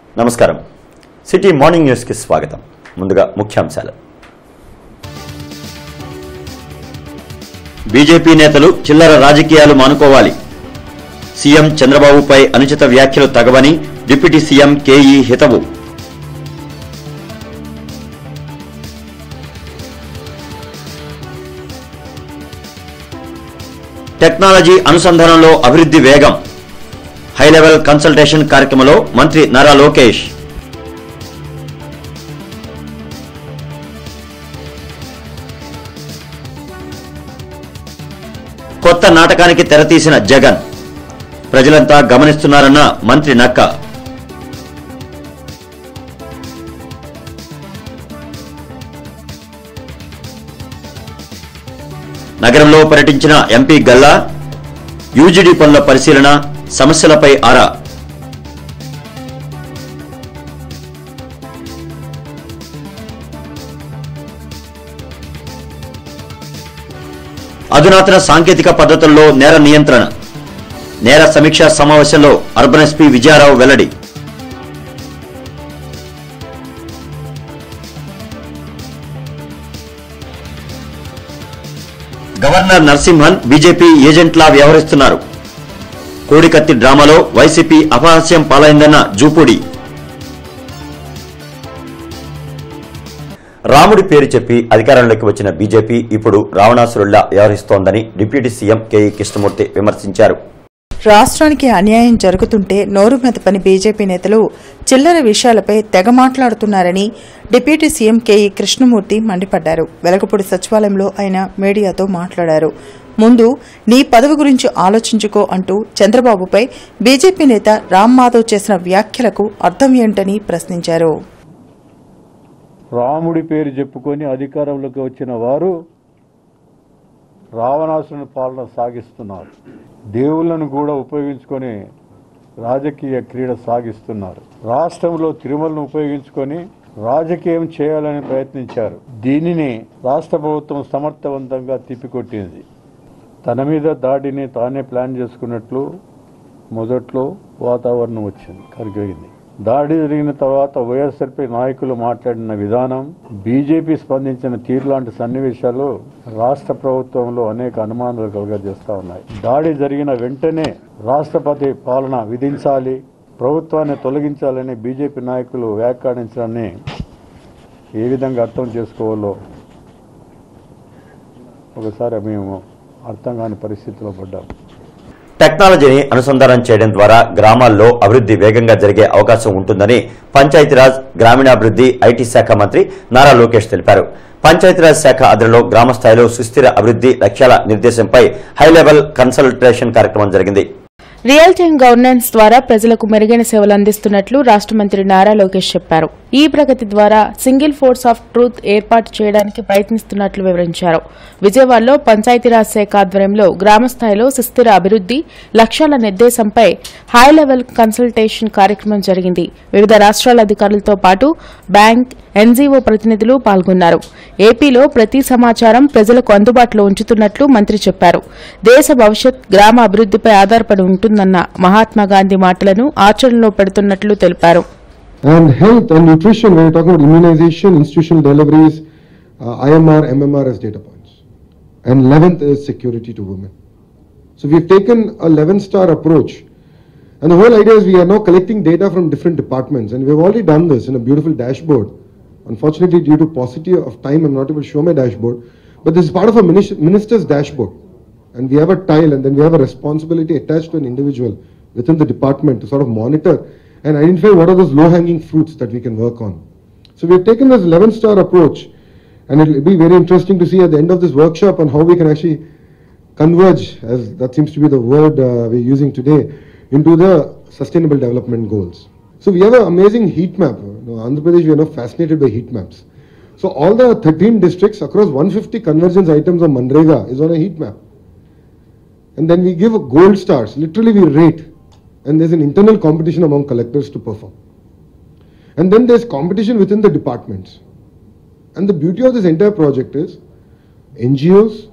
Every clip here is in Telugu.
నమస్కారం సిటీ మార్నింగ్ న్యూస్కి స్వాగతం ముందుగా ముఖ్యాంశాలు బీజేపీ నేతలు చిల్లర రాజకీయాలు మానుకోవాలి సీఎం చంద్రబాబుపై అనుచిత వ్యాఖ్యలు తగవని డిప్యూటీ సీఎం కేఈ హితవు టెక్నాలజీ అనుసంధానంలో అభివృద్ధి వేగం హై లెవెల్ కన్సల్టేషన్ కార్యక్రమంలో మంత్రి నారా లోకేష్ కొత్త నాటకానికి తెరతీసిన జగన్ ప్రజలంతా గమనిస్తున్నారన్న మంత్రి నక్క నగరంలో పర్యటించిన ఎంపీ గల్లా యూజీడీ పనుల పరిశీలన సమస్యలపై ఆరా అధునాతన సాంకేతిక పద్ధతుల్లో నేర నియంత్రణ నేర సమీక్షా సమావేశంలో అర్బన్ ఎస్పీ విజయారావు వెల్లడి గవర్నర్ నరసింహన్ బీజేపీ ఏజెంట్లా వ్యవహరిస్తున్నారు కోడికత్తి డ్రామాలో వైసీపీ అపహాస్యం పాలైందన్న జూపూడి రాముడి పేరు చెప్పి అధికారంలోకి వచ్చిన బీజేపీ ఇప్పుడు రావణాసురుల్లా వ్యవహరిస్తోందని డిప్యూటీ సీఎం కేఈ కృష్ణమూర్తి విమర్శించారు రాష్ట్రానికి అన్యాయం జరుగుతుంటే నోరు మెదపని బీజేపీ నేతలు చిల్లర విషయాలపై తెగ మాట్లాడుతున్నారని డిప్యూటీ సీఎం కేఈ కృష్ణమూర్తి మండిపడ్డారు వెలగపూడి సచివాలయంలో ఆయన మీడియాతో మాట్లాడారు ముందు నీ పదవి గురించి ఆలోచించుకో అంటూ చంద్రబాబుపై బీజేపీ నేత రామ్ మాధవ్ చేసిన వ్యాఖ్యలకు అర్థం ఏంటని ప్రశ్నించారు రాముడి పేరు చెప్పుకొని అధికారంలోకి వచ్చిన వారు రావణాసురుని పాలన సాగిస్తున్నారు దేవుళ్ళను కూడా ఉపయోగించుకొని రాజకీయ క్రీడ సాగిస్తున్నారు రాష్ట్రంలో తిరుమలను ఉపయోగించుకొని రాజకీయం చేయాలని ప్రయత్నించారు దీనిని రాష్ట్ర ప్రభుత్వం సమర్థవంతంగా తిప్పికొట్టింది తన మీద దాడిని తానే ప్లాన్ చేసుకున్నట్లు మొదట్లో వాతావరణం వచ్చింది కలిగింది దాడి జరిగిన తర్వాత వైఎస్ఆర్పీ నాయకులు మాట్లాడిన విధానం బీజేపీ స్పందించిన తీరు లాంటి సన్నివేశాలు రాష్ట్ర ప్రభుత్వంలో అనేక అనుమానాలు కలుగజేస్తా ఉన్నాయి దాడి జరిగిన వెంటనే రాష్ట్రపతి పాలన విధించాలి ప్రభుత్వాన్ని తొలగించాలని బీజేపీ నాయకులు వ్యాఖ్యానించాలని ఏ విధంగా అర్థం చేసుకోవాలో ఒకసారి మేము అర్థం కాని పరిస్థితిలో పడ్డాం టెక్నాలజీని అనుసంధానం చేయడం ద్వారా గ్రామాల్లో అభివృద్ధి వేగంగా జరిగే అవకాశం ఉంటుందని పంచాయతీరాజ్ గ్రామీణాభివృద్ధి ఐటీ శాఖ మంత్రి నారా లోకేష్ తెలిపారు పంచాయతీరాజ్ శాఖ ఆధ్వర్యంలో గ్రామ స్థాయిలో సుస్థిర అభివృద్ధి లక్ష్యాల నిర్దేశంపై హై లెవెల్ కన్సల్టేషన్ కార్యక్రమం జరిగింది రియల్ టైం గవర్నెన్స్ ద్వారా ప్రజలకు మెరుగైన సేవలు అందిస్తున్నట్లు రాష్ట్ర మంత్రి నారా లోకేష్ చెప్పారు ఈ ప్రగతి ద్వారా సింగిల్ ఫోర్స్ ఆఫ్ ట్రూత్ ఏర్పాటు చేయడానికి ప్రయత్నిస్తున్నట్లు వివరించారు విజయవాడలో పంచాయతీరాజ్ శాఖ ఆధ్వర్యంలో గ్రామ స్థాయిలో సుస్థిర అభివృద్ధి లక్ష్యాల నిర్దేశంపై హై లెవెల్ కన్సల్టేషన్ కార్యక్రమం జరిగింది వివిధ రాష్ట్రాల అధికారులతో పాటు బ్యాంక్ ఎన్జీఓ ప్రతినిధులు పాల్గొన్నారు ఏపీలో ప్రతి సమాచారం ప్రజలకు అందుబాటులో ఉంచుతున్నట్లు మంత్రి చెప్పారు దేశ భవిష్యత్ గ్రామ అభివృద్ధిపై ఆధారపడి ఉంటుందన్న మహాత్మా గాంధీ మాటలను ఆచరణలో పెడుతున్నట్లు తెలిపారు And health and nutrition, when you're talking about immunization, institutional deliveries, uh, IMR, MMR as data points. And 11th is security to women. So we've taken a 11 star approach. And the whole idea is we are now collecting data from different departments. And we've already done this in a beautiful dashboard. Unfortunately, due to paucity of time, I'm not able to show my dashboard. But this is part of a minis- minister's dashboard. And we have a tile and then we have a responsibility attached to an individual within the department to sort of monitor and identify what are those low hanging fruits that we can work on. So we have taken this 11 star approach and it will be very interesting to see at the end of this workshop on how we can actually converge, as that seems to be the word uh, we're using today, into the sustainable development goals. So we have an amazing heat map. You know, Andhra Pradesh, we are now fascinated by heat maps. So all the 13 districts across 150 convergence items of Manrega is on a heat map. And then we give gold stars. Literally, we rate. And there's an internal competition among collectors to perform. And then there's competition within the departments. And the beauty of this entire project is NGOs,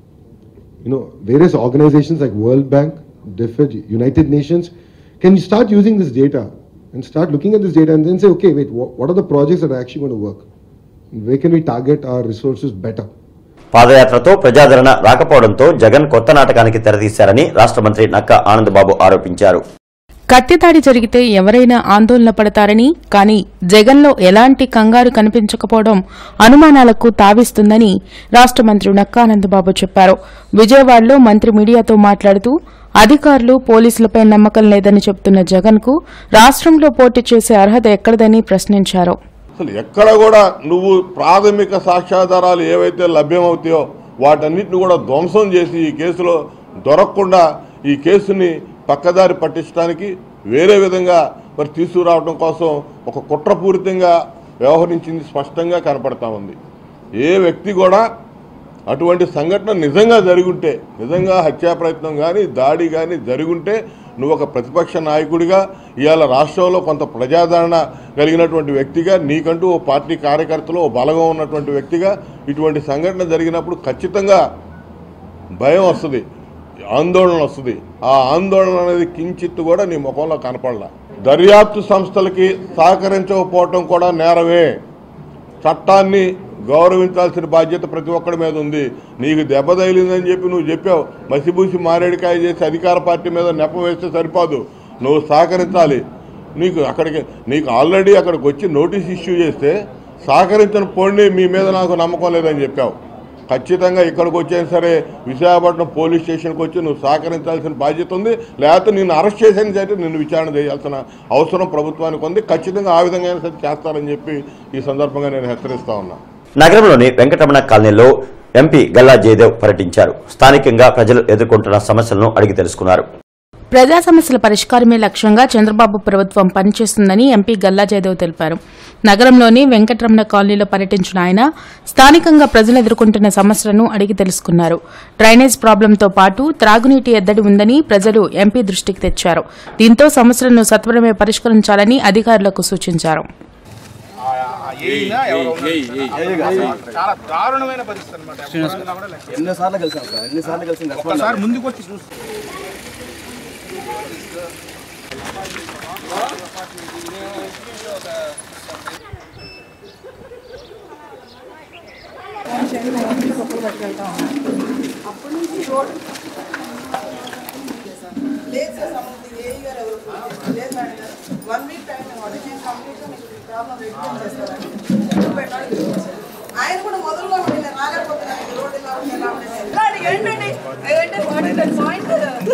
you know, various organizations like World Bank, DFID, United Nations can start using this data and start looking at this data and then say, okay, wait, what, what are the projects that are actually going to work? Where can we target our resources better? పాదయాత్రతో ప్రజాదరణ రాకపోవడంతో జగన్ కొత్త నాటకానికి తెరతీశారని రాష్ట్ర మంత్రి నక్కా ఆనందబాబు ఆరోపించారు కత్తిదాడి జరిగితే ఎవరైనా ఆందోళన పడతారని కానీ జగన్లో ఎలాంటి కంగారు కనిపించకపోవడం అనుమానాలకు తావిస్తుందని రాష్ట్ర మంత్రి నక్కానందబాబు చెప్పారు విజయవాడలో మంత్రి మీడియాతో మాట్లాడుతూ అధికారులు పోలీసులపై నమ్మకం లేదని చెబుతున్న జగన్కు రాష్ట్రంలో పోటీ చేసే అర్హత ఎక్కడదని ప్రశ్నించారు అసలు ఎక్కడ కూడా నువ్వు ప్రాథమిక సాక్ష్యాధారాలు ఏవైతే లభ్యమవుతాయో వాటన్నిటిని కూడా ధ్వంసం చేసి ఈ కేసులో దొరకకుండా ఈ కేసుని పక్కదారి పట్టించడానికి వేరే విధంగా మరి తీసుకురావడం కోసం ఒక కుట్రపూరితంగా వ్యవహరించింది స్పష్టంగా కనపడతా ఉంది ఏ వ్యక్తి కూడా అటువంటి సంఘటన నిజంగా జరుగుంటే నిజంగా హత్యా ప్రయత్నం కానీ దాడి కానీ జరుగుంటే నువ్వు ఒక ప్రతిపక్ష నాయకుడిగా ఇవాళ రాష్ట్రంలో కొంత ప్రజాదరణ కలిగినటువంటి వ్యక్తిగా నీకంటూ ఓ పార్టీ కార్యకర్తలు ఓ బలగం ఉన్నటువంటి వ్యక్తిగా ఇటువంటి సంఘటన జరిగినప్పుడు ఖచ్చితంగా భయం వస్తుంది ఆందోళన వస్తుంది ఆ ఆందోళన అనేది కించిత్తు కూడా నీ ముఖంలో కనపడలా దర్యాప్తు సంస్థలకి సహకరించకపోవటం కూడా నేరమే చట్టాన్ని గౌరవించాల్సిన బాధ్యత ప్రతి ఒక్కడి మీద ఉంది నీకు దెబ్బ తగిలిందని చెప్పి నువ్వు చెప్పావు మసిబూసి మారేడికాయ చేసి అధికార పార్టీ మీద నెపం వేస్తే సరిపోదు నువ్వు సహకరించాలి నీకు అక్కడికి నీకు ఆల్రెడీ అక్కడికి వచ్చి నోటీస్ ఇష్యూ చేస్తే సహకరించిన పోండి మీ మీద నాకు నమ్మకం లేదని చెప్పావు ఖచ్చితంగా ఇక్కడికి వచ్చైనా సరే విశాఖపట్నం పోలీస్ స్టేషన్కి వచ్చి నువ్వు సహకరించాల్సిన బాధ్యత ఉంది లేకపోతే నిన్ను అరెస్ట్ చేసిన సరే నిన్ను విచారణ చేయాల్సిన అవసరం ప్రభుత్వానికి ఉంది ఖచ్చితంగా ఆ విధంగా అయినా సరే చేస్తారని చెప్పి ఈ సందర్భంగా నేను హెచ్చరిస్తా ఉన్నా నగరంలోని వెంకటరమణ కాలనీలో ఎంపీ గల్లా జయదేవ్ పర్యటించారు స్థానికంగా ప్రజలు ఎదుర్కొంటున్న సమస్యలను అడిగి తెలుసుకున్నారు ప్రజా సమస్యల పరిష్కారమే లక్ష్యంగా చంద్రబాబు ప్రభుత్వం పనిచేస్తుందని ఎంపీ గల్లా జయదేవ్ తెలిపారు నగరంలోని వెంకటరమణ కాలనీలో పర్యటించిన ఆయన స్థానికంగా ప్రజలు ఎదుర్కొంటున్న సమస్యలను అడిగి తెలుసుకున్నారు డ్రైనేజ్ ప్రాబ్లంతో పాటు త్రాగునీటి ఎద్దడి ఉందని ప్రజలు ఎంపీ దృష్టికి తెచ్చారు దీంతో సమస్యలను సత్వరమే పరిష్కరించాలని అధికారులకు సూచించారు చాలా దారుణమైన పరిస్థితి అనమాట ఎన్నిసార్లు కలిసాం సార్ ఎన్నిసార్లు కలిసి ఒకసారి ముందుకు వచ్చి చూసి లేదు సార్ సంబంధించి ఏఈ గారు ఎవరు ఫోన్ చేశారు లేదు మేడం గారు వన్ వీక్ టైం ఇవ్వండి నేను కంప్లీట్గా మీకు ఈ ప్రాబ్లం ఎక్స్ప్లెయిన్ చేస్తానండి చెప్పి పెట్టాలని చెప్పేశారు. ఆయన కూడా మొదలుగా ఉండి నేను రాలేకపోతున్నాను ఈ రోడ్డు ఇలా ఉంది ఎలా ఉంది అని. అది ఏంటండి ఏదంటే పాయింట్ పాయింట్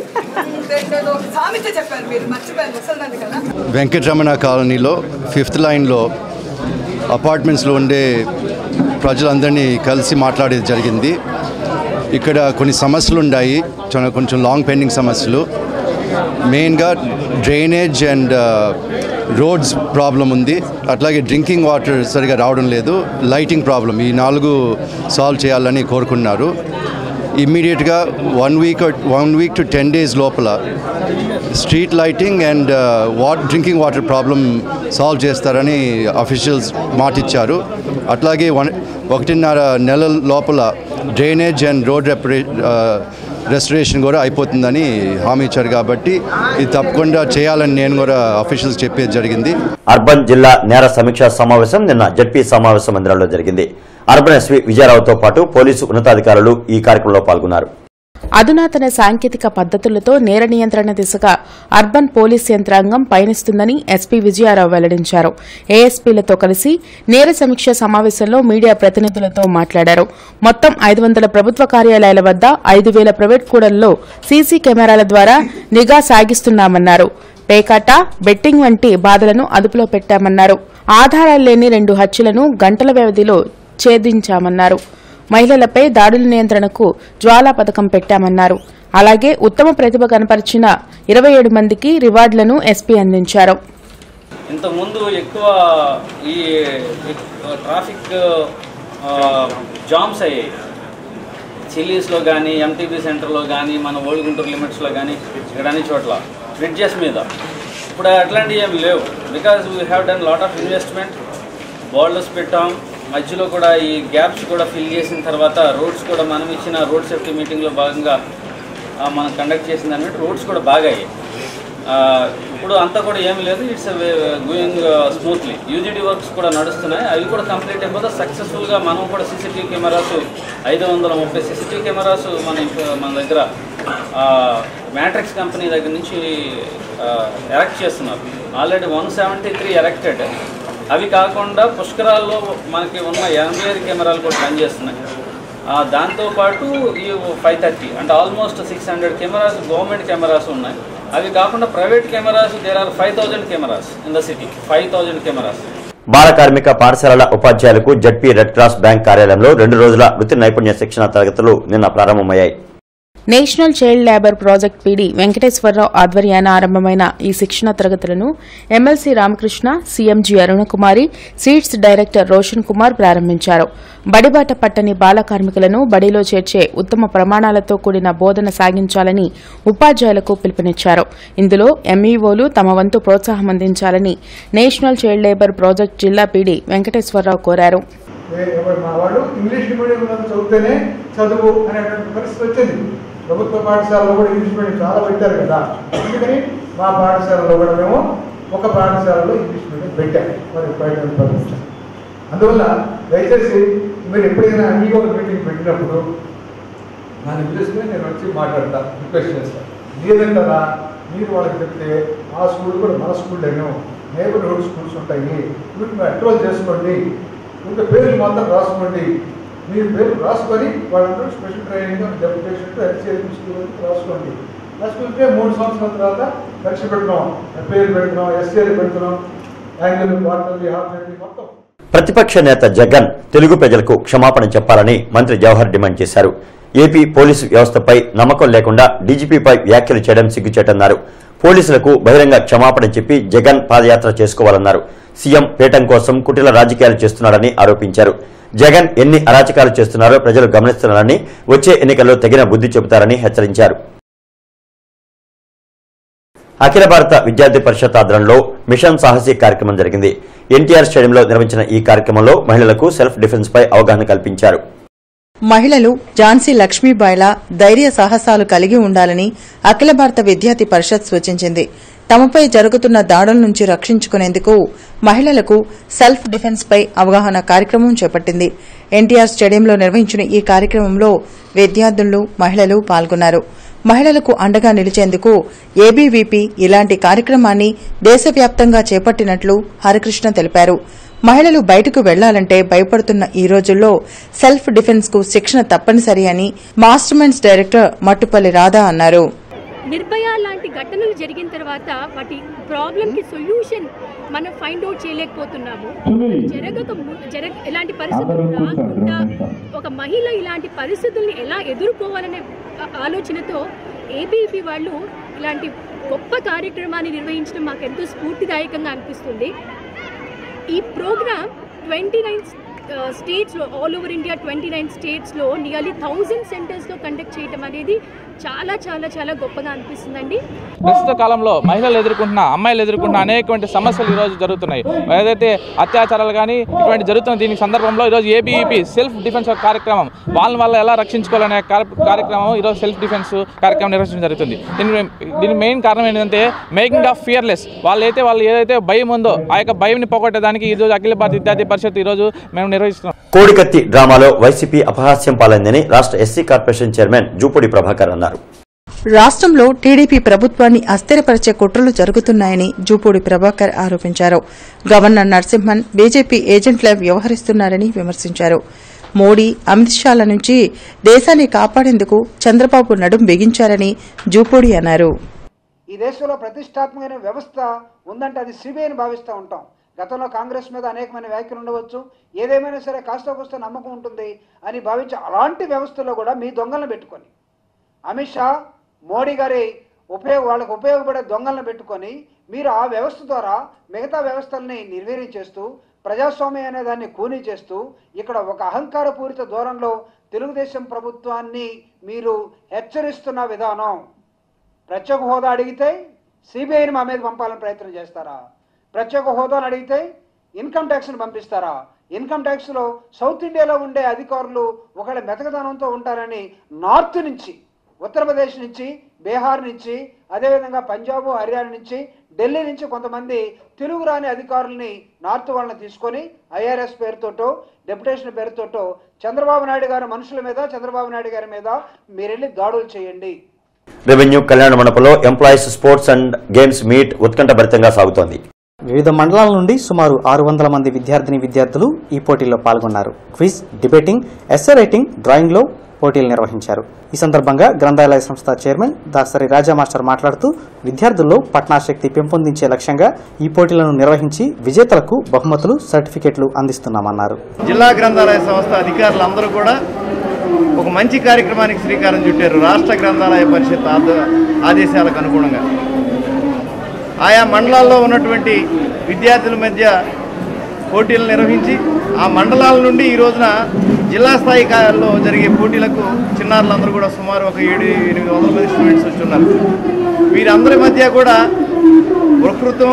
నేను ఒక సామెత చెప్పారు మీరు మర్చిపోయారు ముసలిదండి కదా వెంకటరమణ కాలనీలో ఫిఫ్త్ లైన్లో అపార్ట్మెంట్స్లో ఉండే ప్రజలందరినీ కలిసి మాట్లాడేది జరిగింది ఇక్కడ కొన్ని సమస్యలు ఉన్నాయి చాలా కొంచెం లాంగ్ పెండింగ్ సమస్యలు మెయిన్గా డ్రైనేజ్ అండ్ రోడ్స్ ప్రాబ్లం ఉంది అట్లాగే డ్రింకింగ్ వాటర్ సరిగా రావడం లేదు లైటింగ్ ప్రాబ్లం ఈ నాలుగు సాల్వ్ చేయాలని కోరుకున్నారు ఇమ్మీడియట్గా one week one week to ten days లోపల street lighting and what drinking water problem solve చేస్తారని అఫీషియల్స్ మాటిచ్చారు అట్లాగే వన్ ఒకటిన్నర నెలల లోపల drainage and road repair restoration కూడా అయిపోతుందని హామీ ఇచ్చారు కాబట్టి ఇది తప్పకుండా చేయాలని నేను కూడా అఫీషియల్స్ చెప్పేది జరిగింది అర్బన్ జిల్లా నేర సమీక్షా సమావేశం నిన్న జడ్పీ సమావేశ మందిరంలో జరిగింది అర్బన్ ఎస్పీ విజయరావుతో పాటు పోలీసు ఉన్నతాధికారులు ఈ కార్యక్రమంలో పాల్గొన్నారు అధునాతన సాంకేతిక పద్ధతులతో నేర నియంత్రణ దిశగా అర్బన్ పోలీస్ యంత్రాంగం పయనిస్తుందని ఎస్పీ విజయారావు వెల్లడించారు ఏఎస్పీలతో కలిసి నేర సమీక్ష సమావేశంలో మీడియా ప్రతినిధులతో మాట్లాడారు మొత్తం ఐదు వందల ప్రభుత్వ కార్యాలయాల వద్ద ఐదు వేల ప్రైవేట్ కూడల్లో సీసీ కెమెరాల ద్వారా నిఘా సాగిస్తున్నామన్నారు పేకాట బెట్టింగ్ వంటి బాధలను అదుపులో పెట్టామన్నారు ఆధారాలు లేని రెండు హత్యలను గంటల వ్యవధిలో ఛేదించామన్నారు మహిళలపై దాడుల నియంత్రణకు జ్వాలా పథకం పెట్టామన్నారు అలాగే ఉత్తమ ప్రతిభ కనపరిచిన ఇరవై ఏడు మందికి రివార్డులను ఎస్పీ అందించారు ఇంతకుముందు ఎక్కువ ఈ ట్రాఫిక్ ఆ, జామ్స్ అయ్యాయి చిల్లీస్లో కానీ ఎంటీబీ సెంటర్లో కానీ మన ఓల్డ్ గుంటూరు లిమిట్స్లో కానీ ఇక్కడ అన్ని చోట్ల బ్రిడ్జెస్ మీద ఇప్పుడు అట్లాంటివి ఏమి లేవు because we have done lot of investment borders పెట్టాం మధ్యలో కూడా ఈ గ్యాప్స్ కూడా ఫిల్ చేసిన తర్వాత రోడ్స్ కూడా మనం ఇచ్చిన రోడ్ సేఫ్టీ మీటింగ్లో భాగంగా ఆ, మనం కండక్ట్ చేసిన దాన్ని బట్టి రోడ్స్ కూడా బాగా అయ్యాయి ఆ, ఇప్పుడు అంతా కూడా ఏమి లేదు it's going smoothly UGD works కూడా నడుస్తున్నాయి అవి కూడా కంప్లీట్ అయిపోతే సక్సెస్ఫుల్గా మనం కూడా సీసీటీవీ కెమెరాస్ ఐదు వందల ముప్పై సీసీటీవీ కెమెరాస్ మన ఇంట్లో- మన దగ్గర మ్యాట్రిక్స్ కంపెనీ దగ్గర నుంచి ఎరెక్ట్ చేస్తున్నారు already one seventy three erected అవి కాకుండా పుష్కరాల్లో మనకి ఉన్న ఎనభై ఐదు కెమెరాలు కూడా పనిచేస్తున్నాయి ఆ, దాంతోపాటు ఈ ఫైవ్ థర్టీ అంటే almost six hundred cameras government cameras ఉన్నాయి అవి కాకుండా private cameras there are five thousand cameras in the city five thousand cameras బాల కార్మిక పాఠశాలల ఉపాధ్యాయులకు జడ్పీ రెడ్ క్రాస్ బ్యాంక్ కార్యాలయంలో రెండు రోజుల వృత్తి నైపుణ్య శిక్షణ తరగతులు నిన్న ప్రారంభమయ్యాయి national child labour project PD Venkateswararao ఆధ్వర్యాన ఆరంభమైన ఈ శిక్షణ తరగతులను MLC Ramakrishna CMG Arunakumari seeds director Roshan Kumar ప్రారంభించారు బడిబాట పట్టని బాల కార్మికులను బడిలో చేర్చే ఉత్తమ ప్రమాణాలతో కూడిన బోధన సాగించాలని ఉపాధ్యాయులకు పిలుపునిచ్చారు ఇందులో ఎంఈఓలు తమ వంతు ప్రోత్సాహం అందించాలని నేషనల్ చైల్డ్ లేబర్ ప్రాజెక్ట్ జిల్లా పీడీ వెంకటేశ్వరరావు కోరారు ఏ- ఎవరు మా వాళ్ళు ఇంగ్లీష్ మీడియంలో చదివితేనే చదువు అనేటువంటి పరిస్థితి వచ్చింది ప్రభుత్వ పాఠశాలలో కూడా ఇంగ్లీష్ మీడియం చాలా పెట్టారు కదా అందుకని మా పాఠశాలలో కూడా మేము ఒక పాఠశాలలో ఇంగ్లీష్ మీడియం పెట్టాము మరి బయట పంపించాం అందువల్ల దయచేసి మీరు ఎప్పుడైనా అన్ని ఒక మీటింగ్ పెట్టినప్పుడు నన్ను పిలిస్తే నేను వచ్చి మాట్లాడతా రిక్వెస్ట్ చేస్తాను లేదంటారా మీరు వాళ్ళకి చెప్తే ఆ స్కూల్ కూడా మన స్కూల్లోనూ నేబర్హుడ్ స్కూల్స్ ఉంటాయి వీటిని అట్రోల్ చేసుకోండి ఇంకా పేర్లు మాత్రం రాసుకోండి మీరు పేర్లు రాసుకొని వాళ్ళందరూ special training deputation HAM school రాసుకోండి రాసుకుంటే మూడు సంవత్సరాల తర్వాత పరీక్ష పెడుతున్నాం పేరు పెడుతున్నాం ఎస్ఏలు పెడుతున్నాం యాంగిల్ క్వార్టర్లీ హాఫ్ ఇయర్లీ మొత్తం ప్రతిపక్ష నేత జగన్ తెలుగు ప్రజలకు క్షమాపణ చెప్పాలని మంత్రి జవహర్ డిమాండ్ చేశారు ఏపీ పోలీసు వ్యవస్థపై నమ్మకం లేకుండా డీజీపీపై వ్యాఖ్యలు చేయడం సిగ్గుచేటన్నారు పోలీసులకు బహిరంగ క్షమాపణ చెప్పి జగన్ పాదయాత్ర చేసుకోవాలన్నారు సీఎం పీఠం కోసం కుటిల రాజకీయాలు చేస్తున్నారని ఆరోపించారు జగన్ ఎన్ని అరాచకాలు చేస్తున్నారో ప్రజలు గమనిస్తున్నారని వచ్చే ఎన్నికల్లో తగిన బుద్ధి చెబుతారని హెచ్చరించారు అఖిల భారత విద్యార్థి పరిషత్ ఆధ్వర్యంలో మిషన్ సాహసి కార్యక్రమం జరిగింది ఎన్టీఆర్ స్టేడియంలో నిర్వహించిన ఈ కార్యక్రమంలో మహిళలకు సెల్ఫ్ డిఫెన్స్ పై అవగాహన కల్పించారు మహిళలు ఝాన్సీ లక్ష్మీబాయిల ధైర్య సాహసాలు కలిగి ఉండాలని అఖిల భారత విద్యార్థి పరిషత్ సూచించింది తమపై జరుగుతున్న దాడుల నుంచి రక్షించుకునేందుకు మహిళలకు సెల్ఫ్ డిఫెన్స్ పై అవగాహన కార్యక్రమం చేపట్టింది ఎన్టీఆర్ స్టేడియంలో నిర్వహించిన ఈ కార్యక్రమంలో విద్యార్థులు మహిళలు పాల్గొన్నారు మహిళలకు అండగా నిలిచేందుకు ఏబీవీపీ ఇలాంటి కార్యక్రమాన్ని దేశవ్యాప్తంగా చేపట్టినట్లు హరికృష్ణ తెలిపారు మహిళలు బయటకు వెళ్లాలంటే భయపడుతున్న ఈ రోజుల్లో సెల్ఫ్ డిఫెన్స్ కు శిక్షణ తప్పనిసరి అని Master Minds director Mattupalli Radha అన్నారు నిర్భయ లాంటి ఘటనలు జరిగిన తర్వాత వాటి ప్రాబ్లంకి సొల్యూషన్ మనం ఫైండ్ అవుట్ చేయలేకపోతున్నాము జరగక ము- జరగ ఇలాంటి పరిస్థితులు రాకుండా ఒక మహిళ ఇలాంటి పరిస్థితుల్ని ఎలా ఎదుర్కోవాలనే ఆ- ఆలోచనతో ఏబీపీ వాళ్ళు ఇలాంటి గొప్ప కార్యక్రమాన్ని నిర్వహించడం మాకు ఎంతో స్ఫూర్తిదాయకంగా అనిపిస్తుంది ఈ ప్రోగ్రామ్ ట్వంటీ నైన్ స్టేట్స్లో all over India twenty nine స్టేట్స్లో నియర్లీ థౌజండ్ సెంటర్స్లో కండక్ట్ చేయడం అనేది చాలా చాలా చాలా గొప్పగా అనిపిస్తుందండి ప్రస్తుత కాలంలో మహిళలు ఎదుర్కొంటున్న అమ్మాయిలు ఎదుర్కొంటున్న అనేకటువంటి సమస్యలు ఈరోజు జరుగుతున్నాయి ఏదైతే అత్యాచారాలు కానీ ఇటువంటి జరుగుతున్న దీని సందర్భంలో ఈరోజు ఏబీఈపీ సెల్ఫ్ డిఫెన్స్ కార్యక్రమం వాళ్ళ వల్ల ఎలా రక్షించుకోవాలనే కార్- కార్యక్రమం ఈరోజు సెల్ఫ్ డిఫెన్స్ కార్యక్రమం నిర్వహించడం జరుగుతుంది దీని దీని మెయిన్ కారణం ఏంటంటే మేకింగ్ ఆఫ్ ఫియర్లెస్ వాళ్ళు అయితే వాళ్ళు ఏదైతే భయం ఉందో ఆ యొక్క భయంని పోగొట్టడానికి ఈరోజు అఖిల భారత విద్యార్థి పరిషత్ ఈరోజు మేము నిర్వహిస్తున్నాం కోడికత్తి డ్రామాలో వైసీపీ అపహాస్యం పాలైందని రాష్ట్ర SC corporation chairman Jupudi Prabhakar అన్నారు రాష్ట్రంలో టీడీపీ ప్రభుత్వాన్ని అస్థిరపరిచే కుట్రలు జరుగుతున్నాయని జూపూడి ప్రభాకర్ ఆరోపించారు గవర్నర్ నరసింహన్ బీజేపీ ఏజెంట్లా వ్యవహరిస్తున్నారని విమర్శించారు మోడీ అమిత్ షాల నుంచి దేశాన్ని కాపాడేందుకు చంద్రబాబు నడుం బిగించారని జూపూడి అన్నారు ఈ దేశంలో ప్రతిష్టాత్మకమైన వ్యవస్థ ఉందంటే అది సిబిఐని భావిస్తూ ఉంటాం గతంలో కాంగ్రెస్ మీద అనేకమైన వ్యాఖ్యలు ఉండవచ్చు ఏదేమైనా సరే కాస్త కోస్త నమ్మకం ఉంటుంది అని భావించి అలాంటి వ్యవస్థలో కూడా మీ దొంగలను పెట్టుకొని అమిత్ షా మోడీ గారి ఉపయోగ వాళ్ళకు ఉపయోగపడే దొంగలను పెట్టుకొని మీరు ఆ వ్యవస్థ ద్వారా మిగతా వ్యవస్థల్ని నిర్వీర్యం చేస్తూ ప్రజాస్వామ్యం అనే దాన్ని కూనీ చేస్తూ ఇక్కడ ఒక అహంకారపూరిత ధోరణిలో తెలుగుదేశం ప్రభుత్వాన్ని మీరు హెచ్చరిస్తున్న విధానం ప్రత్యేక హోదా అడిగితే సిబిఐని మా మీద పంపాలని ప్రయత్నం చేస్తారా ప్రత్యేక హోదాను అడిగితే ఇన్కమ్ ట్యాక్స్ని పంపిస్తారా ఇన్కమ్ ట్యాక్స్లో సౌత్ ఇండియాలో ఉండే అధికారులు ఒకవేళ మెతకదనంతో ఉంటారని నార్త్ నుంచి ఉత్తరప్రదేశ్ నుంచి బీహార్ నుంచి అదేవిధంగా పంజాబ్ హర్యానా నుంచి ఢిల్లీ నుంచి కొంతమంది తెలుగు రాని అధికారుల్ని నార్త్ వాళ్ళని తీసుకొని ఐఆర్ఎస్ పేరుతోటో డెప్యుటేషన్ పేరుతోటో చంద్రబాబు నాయుడు గారి మనుషుల మీద చంద్రబాబు నాయుడు గారి మీద మీరు వెళ్ళి దాడులు చేయండి రెవెన్యూ కళ్యాణ మండపంలో employees sports and games meet ఉత్కంఠభరితంగా సాగుతోంది వివిధ మండలాల నుండి సుమారు ఆరు వందల మంది విద్యార్థిని విద్యార్థులు ఈ పోటీల్లో పాల్గొన్నారు క్విజ్ డిబేటింగ్ ఎస్ఏ రైటింగ్ డ్రాయింగ్లో పోటీలు నిర్వహించారు ఈ సందర్భంగా గ్రంథాలయ సంస్థ చైర్మన్ దాసరి రాజా మాస్టర్ మాట్లాడుతూ విద్యార్థుల్లో పట్నాశక్తి పెంపొందించే లక్ష్యంగా ఈ పోటీలను నిర్వహించి విజేతలకు బహుమతులు సర్టిఫికెట్లు అందిస్తున్నామన్నారు జిల్లా గ్రంథాలయ సంస్థ అధికారులందరూ కూడా ఒక మంచి కార్యక్రమానికి శ్రీకారం చుట్టారు రాష్ట్ర గ్రంథాలయ పరిషత్ ఆద- ఆదేశాలకు అనుగుణంగా ఆయా మండలాల్లో ఉన్నటువంటి విద్యార్థుల మధ్య పోటీలు నిర్వహించి ఆ మండలాల నుండి ఈ రోజున జిల్లా స్థాయి కాల్లో జరిగే పోటీలకు చిన్నారులందరూ కూడా సుమారు ఒక ఏడు ఎనిమిది వందల మంది స్టూడెంట్స్ వచ్చి ఉన్నారు వీరందరి మధ్య కూడా ప్రకృతం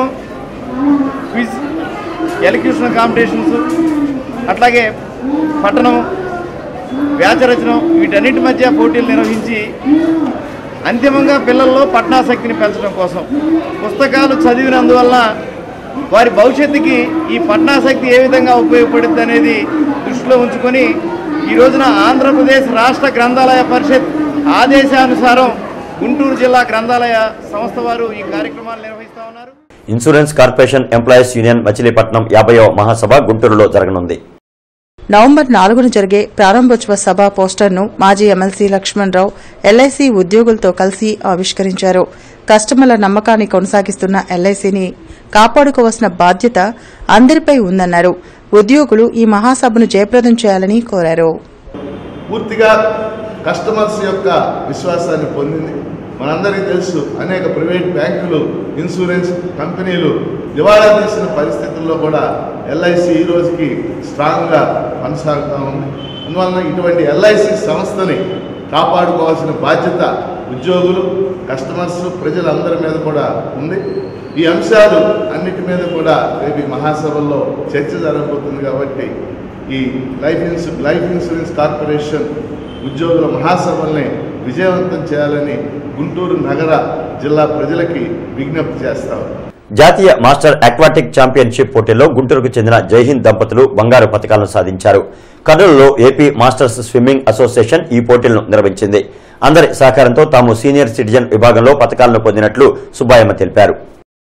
క్విజ్ ఎలక్యూషన్ కాంపిటీషన్స్ అట్లాగే పట్టణం వ్యాచరచనం వీటన్నిటి మధ్య పోటీలు నిర్వహించి అంతిమంగా పిల్లల్లో పట్నాసక్తిని పెంచడం కోసం పుస్తకాలు చదివినందువల్ల వారి భవిష్యత్తుకి ఈ పట్నాసక్తి ఏ విధంగా ఉపయోగపడుద్ది అనేది దృష్టిలో ఉంచుకొని ఈ రోజున ఆంధ్రప్రదేశ్ రాష్ట్ర గ్రంథాలయ పరిషత్ ఆదేశానుసారం గుంటూరు జిల్లా గ్రంథాలయ సంస్థ వారు ఈ కార్యక్రమాలు నిర్వహిస్తా ఉన్నారు insurance corporation employees union Machilipatnam యాభైవ మహాసభ గుంటూరులో జరగనుంది నవంబర్ నాలుగున జరిగే ప్రారంభోత్సవ సభ పోస్టర్ను మాజీ ఎమ్మెల్సీ లక్ష్మణరావు ఎల్ఐసి ఉద్యోగులతో కలిసి ఆవిష్కరించారు కస్టమర్ల నమ్మకాన్ని కొనసాగిస్తున్న ఎల్ఐసిని కాపాడుకోవాల్సిన బాధ్యత అందరిపై ఉందన్నారు ఉద్యోగులు ఈ మహాసభను జయప్రదం చేయాలని కోరారు పూర్తిగా కస్టమర్స్ యొక్క విశ్వాసాన్ని పొందింది మనందరికీ తెలుసు అనేక ప్రైవేట్ బ్యాంకులు ఇన్సూరెన్స్ కంపెనీలు దివాళా తీసిన పరిస్థితుల్లో కూడా ఎల్ఐసి ఈ రోజుకి స్ట్రాంగ్గా కొనసాగుతూ ఉంది అందువలన ఇటువంటి ఎల్ఐసి సంస్థని కాపాడుకోవాల్సిన బాధ్యత ఉద్యోగులు కస్టమర్స్ ప్రజలందరి మీద కూడా ఉంది ఈ అంశాలు అన్నిటి మీద కూడా రేపు ఈ మహాసభల్లో చర్చ జరగబోతుంది కాబట్టి ఈ life insu life insurance corporation ఉద్యోగుల మహాసభల్ని విజయవంతం చేయాలని గుంటూరు నగర జిల్లా ప్రజలకి విజ్ఞప్తి చేస్తాం జాతీయ మాస్టర్ అక్వాటిక్ ఛాంపియన్షిప్ పోటీల్లో గుంటూరుకు చెందిన జైహింద్ దంపతులు బంగారు పథకాలను సాధించారు కర్నూలులో ఏపీ మాస్టర్స్ స్విమ్మింగ్ అసోసియేషన్ ఈ పోటీలను నిర్వహించింది అందరి సహకారంతో తాము సీనియర్ సిటిజన్ విభాగంలో పథకాలను పొందినట్లు సుబ్బాయమ్మ తెలిపారు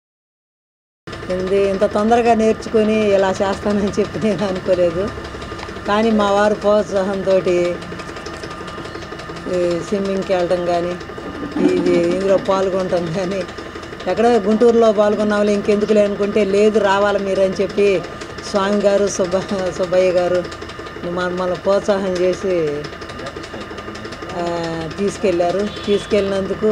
ఇది ఇంత తొందరగా నేర్చుకొని ఇలా చేస్తానని చెప్పి నేను అనుకోలేదు కానీ మా వారు ప్రోత్సాహంతో స్విమ్మింగ్కి వెళ్ళటం కానీ ఇది ఇందులో పాల్గొనటం కానీ ఎక్కడో గుంటూరులో పాల్గొన్నాము ఇంకెందుకులే అనుకుంటే లేదు రావాలి మీరు అని చెప్పి స్వామి గారు సుబ్బ సుబ్బయ్య గారు మమ్మల్ని ప్రోత్సాహం చేసి ఆ, తీసుకెళ్ళారు తీసుకెళ్ళినందుకు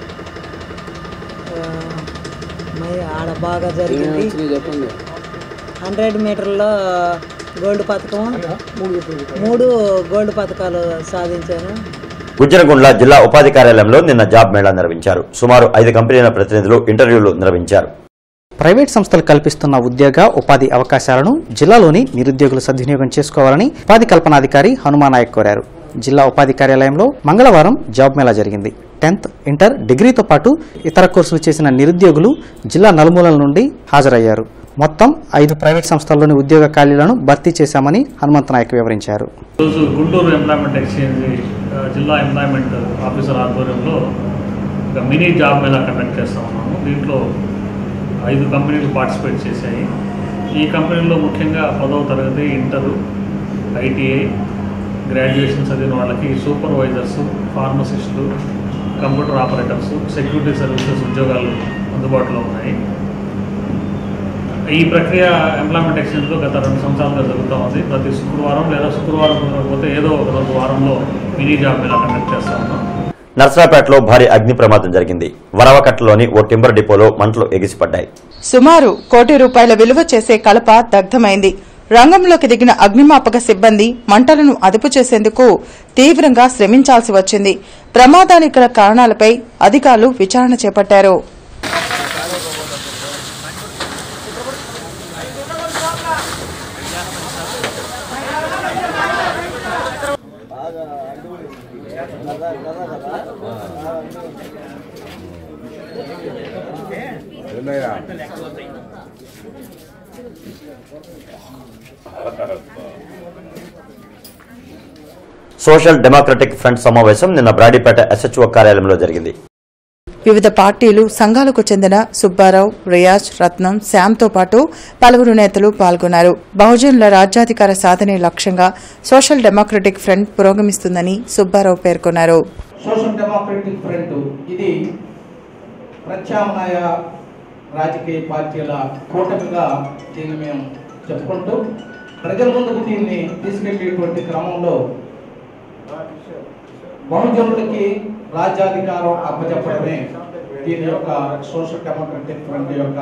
ఆ, మరి ఆడ బాగా జరిగింది హండ్రెడ్ మీటర్లో గోల్డ్ పథకం మూడు గోల్డ్ పథకాలు సాధించాను గుజ్జనగుండ్ల జిల్లా ఉపాధి కార్యాలయంలో నిన్న జాబ్ మేళా నిర్వహించారు సుమారు ఐదు కంపెనీల ప్రతినిధులు ఇంటర్వ్యూలు నిర్వహించారు ప్రైవేట్ సంస్థలు కల్పిస్తున్న ఉద్యోగ ఉపాధి అవకాశాలను జిల్లాలోని నిరుద్యోగులు సద్వినియోగం చేసుకోవాలని ఉపాధి కల్పనాధికారి హనుమానాయక్ కోరారు జిల్లా ఉపాధి కార్యాలయంలో మంగళవారం జాబ్ మేళా జరిగింది టెన్త్ ఇంటర్ డిగ్రీతో పాటు ఇతర కోర్సులు చేసిన నిరుద్యోగులు జిల్లా నలుమూలల నుండి హాజరయ్యారు మొత్తం ఐదు ప్రైవేట్ సంస్థల్లోని ఉద్యోగ ఖాళీలను భర్తీ చేశామని హనుమంత నాయక్ వివరించారు ఈరోజు గుంటూరు ఎంప్లాయ్మెంట్ ఎక్స్చేంజ్ ఆ, జిల్లా ఎంప్లాయ్మెంట్ ఆఫీసర్ ఆధ్వర్యంలో ఒక మినీ జాబ్ మేళా కండక్ట్ చేస్తూ ఉన్నాము దీంట్లో ఐదు కంపెనీలు పార్టిసిపేట్ చేశాయి ఈ కంపెనీల్లో ముఖ్యంగా పదవ తరగతి ఇంటరు ఐటీఐ గ్రాడ్యుయేషన్ చదివిన వాళ్ళకి సూపర్వైజర్స్ ఫార్మసిస్టులు కంప్యూటర్ ఆపరేటర్స్ సెక్యూరిటీ సర్వీసెస్ ఉద్యోగాలు అందుబాటులో ఉన్నాయి ఈ ప్రక్రియ ఎంప్లాయ్మెంట్ ఎక్స్చేంజ్లో గత రెండు సంవత్సరాలుగా జరుగుతూ ఉంది ప్రతి శుక్రవారం లేదా శుక్రవారం కుదరకపోతే ఏదో ఒక రోజు వారంలో మినీ జాబ్ మేళా కండక్ట్ చేస్తూ ఉన్నాం నర్సరాపేటలో భారీ అగ్ని ప్రమాదం జరిగింది వరవకట్టలోని ఓ టింబర్ డిపోలో మంటలు ఎగిసిపడ్డాయి సుమారు కోటి రూపాయల విలువ చేసే కలప దగ్ధమైంది రంగంలోకి దిగిన అగ్నిమాపక సిబ్బంది మంటలను అదుపు చేసేందుకు తీవ్రంగా శ్రమించాల్సి వచ్చింది ప్రమాదానికి గల కారణాలపై అధికారులు విచారణ చేపట్టారు సోషల్ డెమోక్రటిక్ ఫ్రంట్ సమావేశం నిన్న బ్రాడీపేట ఎస్హెచ్ఓ కార్యాలయంలో జరిగింది వివిధ పార్టీలు సంఘాలకు చెందిన సుబ్బారావు రియాజ్ రత్నం శ్యామ్తో పాటు పలువురు నేతలు పాల్గొన్నారు బహుజనుల రాజ్యాధికార సాధనే లక్ష్యంగా సోషల్ డెమోక్రటిక్ ఫ్రంట్ పురోగమిస్తుందని సుబ్బారావు పేర్కొన్నారు సోషల్ డెమోక్రటిక్ ఫ్రంట్ ఇది ప్రత్యామ్నాయ రాజకీయ పార్టీల కూటమిగా దీన్ని మేము చెప్పుకుంటూ ప్రజల ముందుకు దీన్ని తీసుకెళ్లేటువంటి క్రమంలో బహుజనులకి రాజ్యాధికారం అప్పచెప్పడమే దీని యొక్క సోషల్ డెమోక్రటిక్ ఫ్రంట్ యొక్క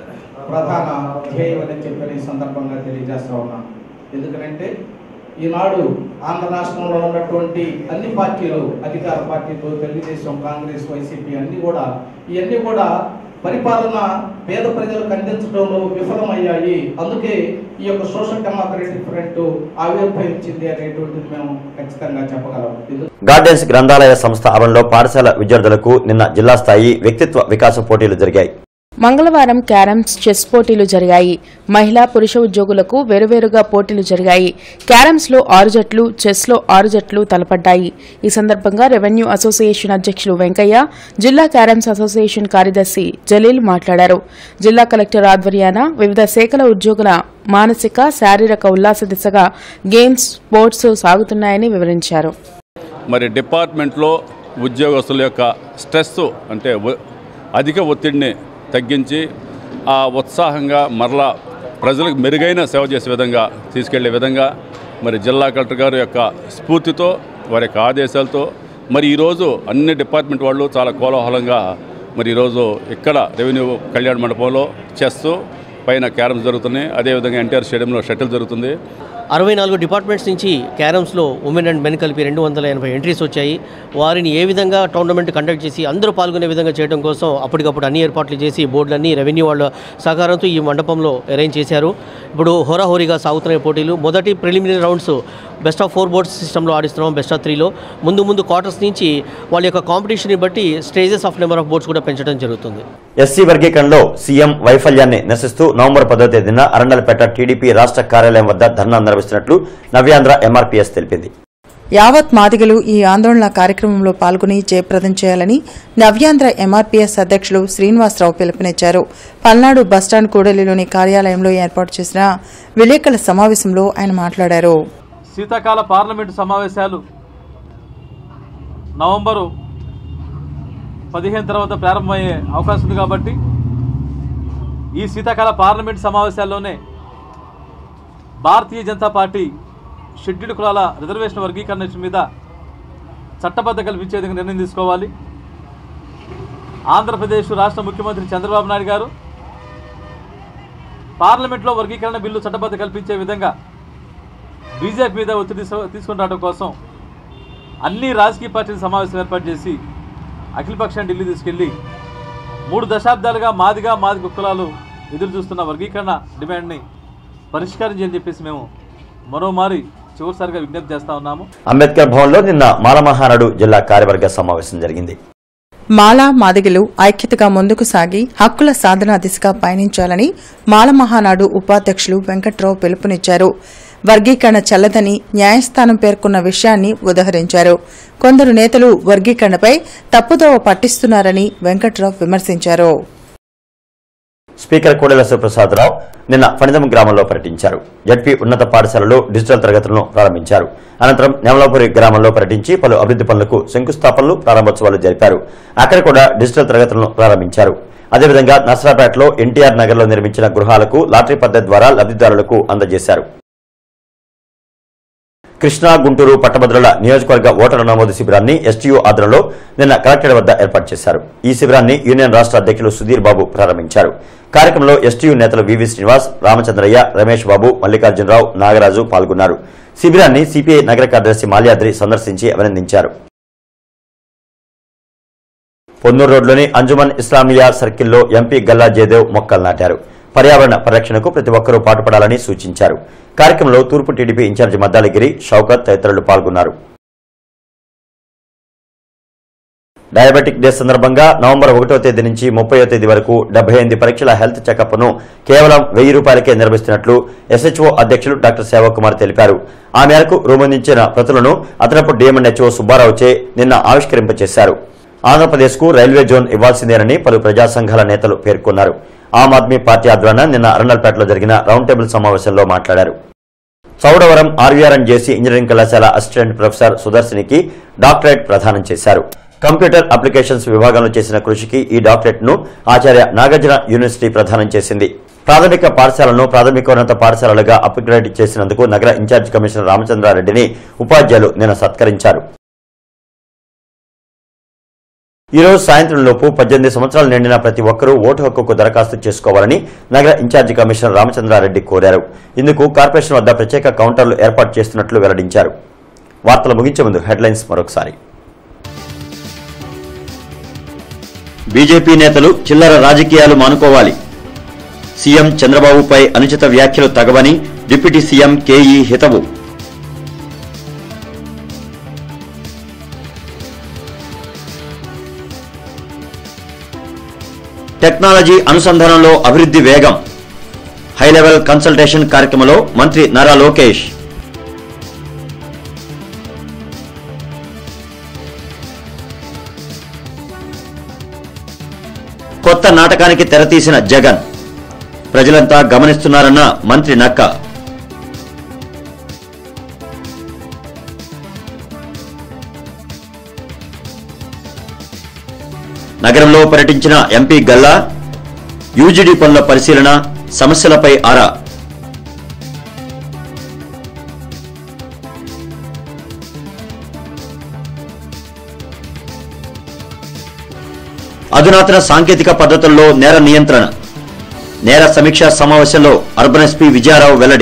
ప్రధాన ధ్యేయం అని చెప్పి ఈ సందర్భంగా తెలియజేస్తా ఉన్నాను ఎందుకంటే ఈనాడు ఆంధ్ర రాష్ట్రంలో ఉన్నటువంటి అన్ని పార్టీలు అధికార పార్టీలు తెలుగుదేశం కాంగ్రెస్ వైసీపీ అన్ని కూడా ఇవన్నీ కూడా పరిపాలన పేద ప్రజలకు అందించడంలో విఫలమయ్యాయి అందుకే ఈ యొక్క సోషల్ డెమోక్రటిక్ ఫ్రంట్ ఆవిర్భవించింది అనేటువంటిది మేము ఖచ్చితంగా చెప్పగలం ఇది గార్డెన్స్ గ్రంథాలయ సంస్థ ఆవరణలో పాఠశాల విద్యార్థులకు నిన్న జిల్లా స్థాయి వ్యక్తిత్వ వికాస పోటీలు జరిగాయి మంగళవారం క్యారమ్స్ చెస్ పోటీలు జరిగాయి మహిళా పురుష ఉద్యోగులకు వేరువేరుగా పోటీలు జరిగాయి క్యారమ్స్ లో ఆరు జట్లు చెస్ లో ఆరు జట్లు తలపడ్డాయి ఈ సందర్భంగా రెవెన్యూ అసోసియేషన్ అధ్యక్షులు వెంకయ్య జిల్లా క్యారమ్స్ అసోసియేషన్ కార్యదర్శి జలీల్ మాట్లాడారు జిల్లా కలెక్టర్ ఆధ్వర్యాన వివిధ శాఖల ఉద్యోగుల మానసిక శారీరక ఉల్లాస దిశగా గేమ్స్ స్పోర్ట్స్ సాగుతున్నాయని వివరించారు మరి డిపార్ట్మెంట్లో ఉద్యోగస్తుల యొక్క స్ట్రెస్ అంటే ఒ- అధిక ఒత్తిడిని తగ్గించి ఆ ఉత్సాహంగా మరలా ప్రజలకు మెరుగైన సేవ చేసే విధంగా తీసుకెళ్లే విధంగా మరి జిల్లా కలెక్టర్ గారి యొక్క స్ఫూర్తితో వారి యొక్క ఆదేశాలతో మరి ఈరోజు అన్ని డిపార్ట్మెంట్ వాళ్ళు చాలా కోలాహలంగా మరి ఈరోజు ఇక్కడ రెవెన్యూ కళ్యాణ మండపంలో చెస్ పైన క్యారమ్స్ జరుగుతున్నాయి అదేవిధంగా ఎన్టీఆర్ స్టేడియంలో షటిల్ జరుగుతుంది అరవై నాలుగు డిపార్ట్మెంట్స్ నుంచి క్యారమ్స్లో ఉమెన్ అండ్ మెన్ కలిపి రెండు వందల ఎనభై ఎంట్రీస్ వచ్చాయి వారిని ఏ విధంగా టోర్నమెంట్ కండక్ట్ చేసి అందరూ పాల్గొనే విధంగా చేయడం కోసం అప్పటికప్పుడు అన్ని ఏర్పాట్లు చేసి బోర్డులన్నీ రెవెన్యూ వాళ్ళ సహకారంతో ఈ మండపంలో అరేంజ్ చేశారు ఇప్పుడు హోరాహోరీగా సాగుతున్న పోటీలు మొదటి preliminary rounds best of four boards సిస్టంలో ఆడిస్తున్నాం బెస్ట్ ఆఫ్ త్రీలో ముందు ముందు క్వార్టర్స్ నుంచి వాళ్ళ యొక్క కాంపిటీషన్ని బట్టి stages of number of boards కూడా పెంచడం జరుగుతుంది ఎస్సీ వర్గీకరణలో సీఎం వైఫల్యాన్ని నిరసిస్తూ నవంబర్ పదో తేదీన అరండలపేట టీడీపీ రాష్ట్ర కార్యాలయం వద్ద ధర్నా నిర్వహిస్తున్నట్లు నవ్యాంధ్ర ఎంఆర్పీఎస్ తెలిపింది యావత్ మాదిగలు ఈ ఆందోళన కార్యక్రమంలో పాల్గొని జయప్రదం చేయాలని నవ్యాంధ్ర ఎంఆర్పీఎస్ అధ్యక్షులు శ్రీనివాసరావు పిలుపునిచ్చారు పల్నాడు బస్టాండ్ కూడలిలోని కార్యాలయంలో ఏర్పాటు చేసిన విలేకరుల సమావేశంలో ఆయన మాట్లాడారు శీతాకాల పార్లమెంటు సమావేశాలు నవంబరు పదిహేను తర్వాత ప్రారంభమయ్యే అవకాశం ఉంది కాబట్టి ఈ శీతాకాల పార్లమెంటు సమావేశాల్లోనే భారతీయ జనతా పార్టీ షెడ్యూల్డ్ కులాల రిజర్వేషన్ వర్గీకరణ విషయం మీద చట్టబద్ధ కల్పించే విధంగా నిర్ణయం తీసుకోవాలి ఆంధ్రప్రదేశ్ రాష్ట్ర ముఖ్యమంత్రి చంద్రబాబు నాయుడు గారు పార్లమెంట్లో వర్గీకరణ బిల్లు చట్టబద్ధ కల్పించే విధంగా బీజేపీ మీద ఒత్తిడి తీసు- తీసుకుని రావడం కోసం అన్ని రాజకీయ పార్టీల సమావేశం ఏర్పాటు చేసి అఖిలపక్షాన్ని ఢిల్లీ తీసుకెళ్లి మూడు దశాబ్దాలుగా మాదిగా మాదిగ కులాలు ఎదురు చూస్తున్న వర్గీకరణ డిమాండ్ని పరిష్కరించని చెప్పేసి మేము మరోమారి చివరిసారిగా విజ్ఞప్తి చేస్తా ఉన్నాము అంబేద్కర్ భవన్లో నిన్న మాలమహానాడు జిల్లా కార్యవర్గ సమావేశం జరిగింది మాలా మాదిగలు ఐక్యతగా ముందుకు సాగి హక్కుల సాధన దిశగా పయనించాలని మాల మహానాడు ఉపాధ్యక్షులు వెంకట్రావు పిలుపునిచ్చారు వర్గీకరణ చెల్లదని న్యాయస్థానం పేర్కొన్న విషయాన్ని ఉదహరించారు కొందరు నేతలు వర్గీకరణపై తప్పుదోవ పట్టిస్తున్నారని వెంకట్రావు విమర్శించారు స్పీకర్ కోడెల శివప్రసాదరావు నిన్న ఫణిదం గ్రామంలో పర్యటించారు జడ్పీ ఉన్నత పాఠశాలలో డిజిటల్ తరగతులను ప్రారంభించారు అనంతరం నెమలాపురి గ్రామంలో పర్యటించి పలు అభివృద్ధి పనులకు శంకుస్థాపనలు ప్రారంభోత్సవాలు జరిపారు అక్కడ కూడా డిజిటల్ తరగతులను ప్రారంభించారు అదేవిధంగా నర్సరాపేటలో ఎన్టీఆర్ నగర్లో నిర్మించిన గృహాలకు లాటరీ పద్ధతి ద్వారా లబ్ధిదారులకు అందజేశారు కృష్ణా గుంటూరు పట్టభద్రుల నియోజకవర్గ ఓటర్ల నమోదు శిబిరాన్ని ఎస్టీయూ ఆధ్వర్యంలో నిన్న కలెక్టరేట్ వద్ద ఏర్పాటు చేశారు ఈ శిబిరాన్ని యూనియన్ రాష్ట్ర అధ్యక్షులు సుధీర్ బాబు ప్రారంభించారు కార్యక్రమంలో ఎస్టీయూ నేతలు వివి శ్రీనివాస్ రామచంద్రయ్య రమేష్ బాబు మల్లికార్జునరావు నాగరాజు పాల్గొన్నారు శిబిరాన్ని సిపిఐ నగర కార్యదర్శి మాల్యాద్రి సందర్శించి అభినందించారు పొన్నూరు రోడ్లోని అంజుమన్ ఇస్లామియా సర్కిల్లో ఎంపీ గల్లా జయదేవ్ మొక్కలు నాటారు పర్యావరణ పరిరక్షణకు ప్రతి ఒక్కరూ పాటుపడాలని సూచించారు కార్యక్రమంలో తూర్పు టీడీపీ ఇన్ఛార్జి మద్దాలగిరి షౌకత్ తదితరులు పాల్గొన్నారు డయాబెటిక్ డే సందర్భంగా నవంబర్ ఒకటో తేదీ నుంచి ముప్పయో తేదీ వరకు డెబ్బై ఎనిమిది పరీక్షల హెల్త్ చెకప్ ను కేవలం వెయ్యి రూపాయలకే నిర్వహిస్తున్నట్లు ఎస్హెచ్ఓ అధ్యక్షులు డాక్టర్ సేవకుమార్ తెలిపారు ఆ మేరకు రూపొందించిన ప్రతులను అదనపు డిఎంఎన్హెచ్ఓ సుబ్బారావుచే నిన్న ఆవిష్కరింపచేశారు ఆంధ్రప్రదేశ్ కు రైల్వే జోన్ ఇవ్వాల్సిందేనని పలు ప్రజా సంఘాల నేతలు పేర్కొన్నారు ఆమ్ ఆద్మీ పార్టీ ఆధ్వర్యాన నిన్న అరండల్పేటలో జరిగిన రౌండ్ టేబుల్ సమావేశంలో మాట్లాడారు చౌడవరం ఆర్వీఆర్ఎన్ జేసీ ఇంజనీరింగ్ కళాశాల అసిస్టెంట్ ప్రొఫెసర్ సుదర్శినికి డాక్టరేట్ ప్రదానం చేశారు కంప్యూటర్ అప్లికేషన్స్ విభాగంలో చేసిన కృషికి ఈ డాక్టరేట్ ను ఆచార్య నాగార్జున యూనివర్సిటీ ప్రదానం చేసింది ప్రాథమిక పాఠశాలను ప్రాథమికోన్నత పాఠశాలలుగా అప్గ్రేడ్ చేసినందుకు నగర ఇన్ఛార్జ్ కమిషనర్ రామచంద్రారెడ్డిని ఉపాధ్యాయులు నిన్న సత్కరించారు ఈ రోజు సాయంత్రం లోపు పద్దెనిమిది సంవత్సరాలు నిండిన ప్రతి ఒక్కరూ ఓటు హక్కుకు దరఖాస్తు చేసుకోవాలని నగర ఇన్ఛార్జి కమిషనర్ రామచంద్రారెడ్డి కోరారు ఇందుకు కార్పొరేషన్ వద్ద ప్రత్యేక కౌంటర్లు ఏర్పాటు చేస్తున్నట్లు వెల్లడించారు వార్తలు ముగించే ముందు హెడ్లైన్స్ మరొకసారి బీజేపీ నేతలు చిల్లర రాజకీయాలు మానుకోవాలి సీఎం చంద్రబాబుపై అనుచిత వ్యాఖ్యలు తగవని డిప్యూటీ సీఎం కేఈ హితవు టెక్నాలజీ అనుసంధానంలో అభివృద్ధి వేగం హైలెవెల్ కన్సల్టేషన్ కార్యక్రమంలో మంత్రి నారా లోకేష్ కొత్త నాటకానికి తెరతీసిన జగన్ ప్రజలంతా గమనిస్తున్నారన్న మంత్రి నక్క నగరంలో పర్యటించిన ఎంపీ గల్లా యూజీడీ పనుల పరిశీలన సమస్యలపై ఆరా అధునాతన సాంకేతిక పద్ధతుల్లో నేర నియంత్రణ నేర సమీక్షా సమావేశంలో అర్బన్ ఎస్పీ విజయారావు వెల్లడి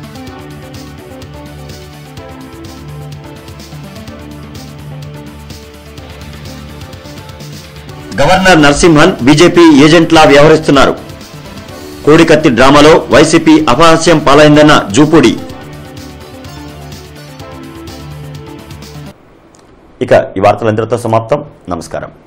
గవర్నర్ నరసింహన్ బీజేపీ ఏజెంట్లా వ్యవహరిస్తున్నారు కోడికత్తి డ్రామాలో వైసీపీ అపహాస్యం పాలైందన్న జూపూడి ఇక ఈ వార్తలందరితో సమాప్తం నమస్కారం